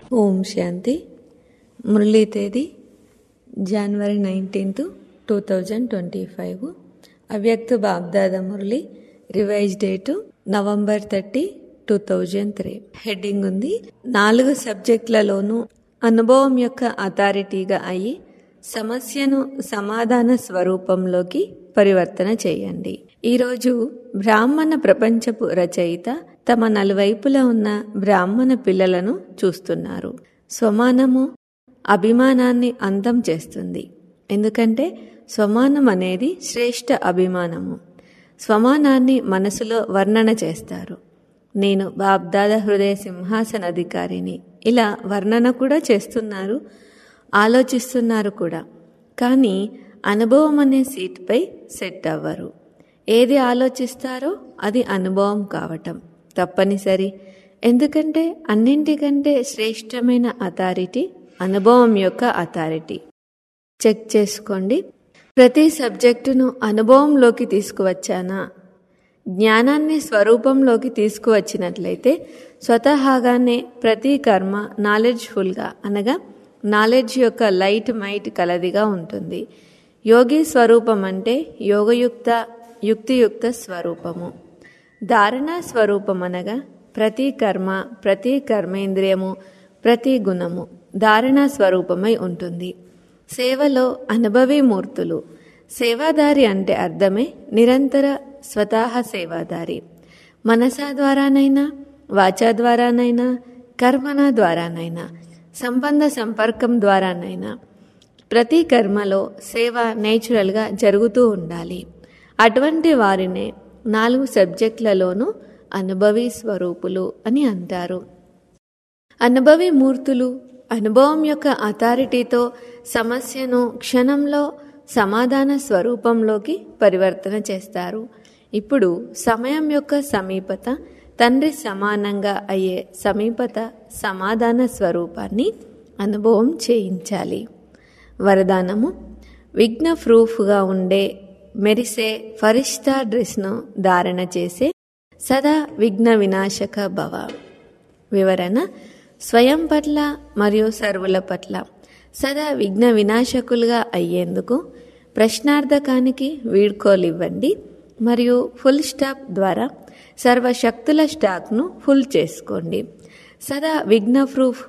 ఓం శాంతి మురళీ తేదీ January nineteenth two thousand twenty five అవ్యక్త బాబ్దాద మురళి revise date November thirty two thousand three heading ఉంది నాలుగు సబ్జెక్టులలోనూ అనుభవం యొక్క అథారిటీగా అయి సమస్యను సమాధాన స్వరూపంలోకి పరివర్తన చేయండి ఈరోజు బ్రాహ్మణ ప్రపంచపు రచయిత తమ నలువైపులా ఉన్న బ్రాహ్మణ పిల్లలను చూస్తున్నారు స్వమానము అభిమానాన్ని అంతం చేస్తుంది ఎందుకంటే స్వమానం అనేది శ్రేష్ఠ అభిమానము స్వమానాన్ని మనసులో వర్ణన చేస్తారు నేను బాబ్దాద హృదయ సింహాసన అధికారిని ఇలా వర్ణన కూడా చేస్తున్నారు ఆలోచిస్తున్నారు కూడా కానీ అనుభవం అనే సీట్పై సెట్ అవ్వరు ఏది ఆలోచిస్తారో అది అనుభవం కావటం తప్పనిసరి ఎందుకంటే అన్నింటికంటే శ్రేష్టమైన అథారిటీ అనుభవం యొక్క అథారిటీ చెక్ చేసుకోండి ప్రతి సబ్జెక్టును అనుభవంలోకి తీసుకువచ్చానా జ్ఞానాన్ని స్వరూపంలోకి తీసుకువచ్చినట్లయితే స్వతహాగానే ప్రతి కర్మ నాలెడ్జ్ఫుల్గా అనగా నాలెడ్జ్ యొక్క లైట్ మైట్ కలదిగా ఉంటుంది యోగి స్వరూపం అంటే యోగయుక్త యుక్తియుక్త స్వరూపము ధారణ స్వరూపం అనగా ప్రతి కర్మ ప్రతి కర్మేంద్రియము ప్రతి గుణము ధారణ స్వరూపమై ఉంటుంది సేవలో అనుభవీ మూర్తులు సేవాదారి అంటే అర్థమే నిరంతర స్వతహ సేవాదారి మనసా ద్వారానైనా వాచా ద్వారానైనా కర్మన ద్వారానైనా సంబంధ సంపర్కం ద్వారానైనా ప్రతి కర్మలో సేవ నేచురల్గా జరుగుతూ ఉండాలి అటువంటి వారినే నాలుగు సబ్జెక్టులలోనూ అనుభవీ స్వరూపులు అని అంటారు అనుభవీ మూర్తులు అనుభవం యొక్క అథారిటీతో సమస్యను క్షణంలో సమాధాన స్వరూపంలోకి పరివర్తన చేస్తారు ఇప్పుడు సమయం యొక్క సమీపత తండ్రి సమానంగా అయ్యే సమీపత సమాధాన స్వరూపాన్ని అనుభవం చేయించాలి వరదానము విఘ్న ప్రూఫ్గా ఉండే మెరిసే ఫరిష్తా డ్రెస్ను ధారణ చేసే సదా విఘ్న వినాశక భవ వివరణ స్వయం పట్ల మరియు సర్వుల పట్ల సదా విఘ్న వినాశకులుగా అయ్యేందుకు ప్రశ్నార్థకానికి వీడ్కోలివ్వండి మరియు ఫుల్ స్టాప్ ద్వారా సర్వశక్తుల స్టాక్ను ఫుల్ చేసుకోండి సదా విఘ్న ప్రూఫ్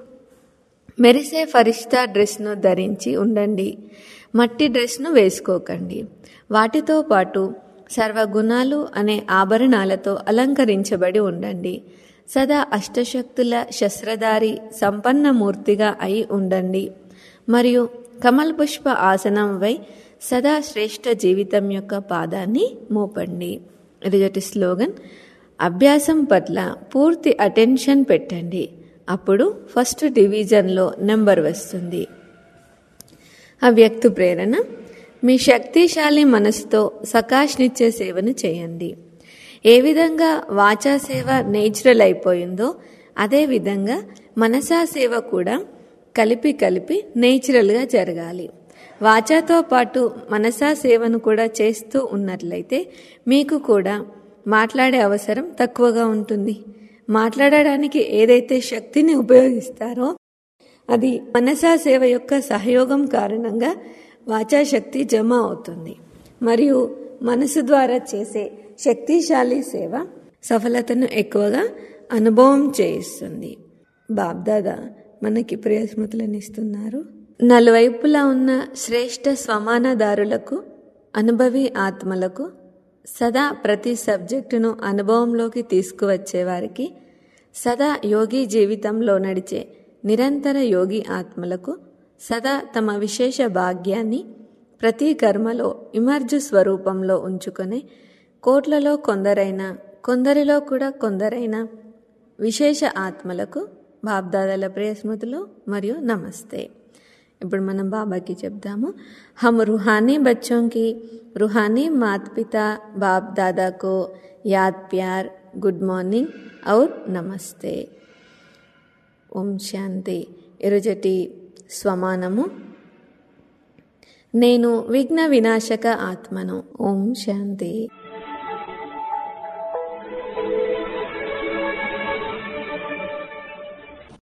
మెరిసే ఫరిష్తా డ్రెస్ను ధరించి ఉండండి మట్టి డ్రెస్ను వేసుకోకండి వాటితో పాటు సర్వగుణాలు అనే ఆభరణాలతో అలంకరించబడి ఉండండి సదా అష్టశక్తుల శస్త్రధారి సంపన్నమూర్తిగా అయి ఉండండి మరియు కమల్ పుష్ప ఆసనంపై సదా శ్రేష్ఠ జీవితం యొక్క పాదాన్ని మోపండి ఎదుటి స్లోగన్ అభ్యాసం పట్ల పూర్తి అటెన్షన్ పెట్టండి అప్పుడు ఫస్ట్ డివిజన్లో నెంబర్ వస్తుంది అవ్యక్తు ప్రేరణ మీ శక్తిశాలి మనసుతో సకాష్నిచ్చే సేవను చేయండి ఏ విధంగా వాచా సేవ నేచురల్ అయిపోయిందో అదేవిధంగా మనసా సేవ కూడా కలిపి కలిపి నేచురల్గా జరగాలి వాచాతో పాటు మనసా సేవను కూడా చేస్తూ ఉన్నట్లయితే మీకు కూడా మాట్లాడే అవసరం తక్కువగా ఉంటుంది మాట్లాడడానికి ఏదైతే శక్తిని ఉపయోగిస్తారో అది మనసా సేవ యొక్క సహయోగం కారణంగా వాచాశక్తి జమ అవుతుంది మరియు మనసు ద్వారా చేసే శక్తిశాలి సేవ సఫలతను ఎక్కువగా అనుభవం చేయిస్తుంది బాబ్దాదా మనకి ప్రియస్మృతులను ఇస్తున్నారు నలువైపులా ఉన్న శ్రేష్ఠ స్వమానదారులకు అనుభవి ఆత్మలకు సదా ప్రతి సబ్జెక్టును అనుభవంలోకి తీసుకువచ్చే వారికి సదా యోగి జీవితంలో నడిచే నిరంతర యోగి ఆత్మలకు సదా తమ విశేష భాగ్యాన్ని ప్రతి కర్మలో ఇమర్జు స్వరూపంలో ఉంచుకొని కోట్లలో కొందరైనా కొందరిలో కూడా కొందరైనా విశేష ఆత్మలకు బాబ్దాదాల ప్రియస్మృతులు మరియు నమస్తే ఇప్పుడు మనం బాబాకి చెప్దాము హమ్ रूहानी बच्चों की रूहानी माता पिता बाप दादा को याद प्यार गुड मॉर्निंग और నమస్తే ఓం శాంతి ఎరుజటి స్వమానము నేను విఘ్న వినాశక ఆత్మను ఓం శాంతి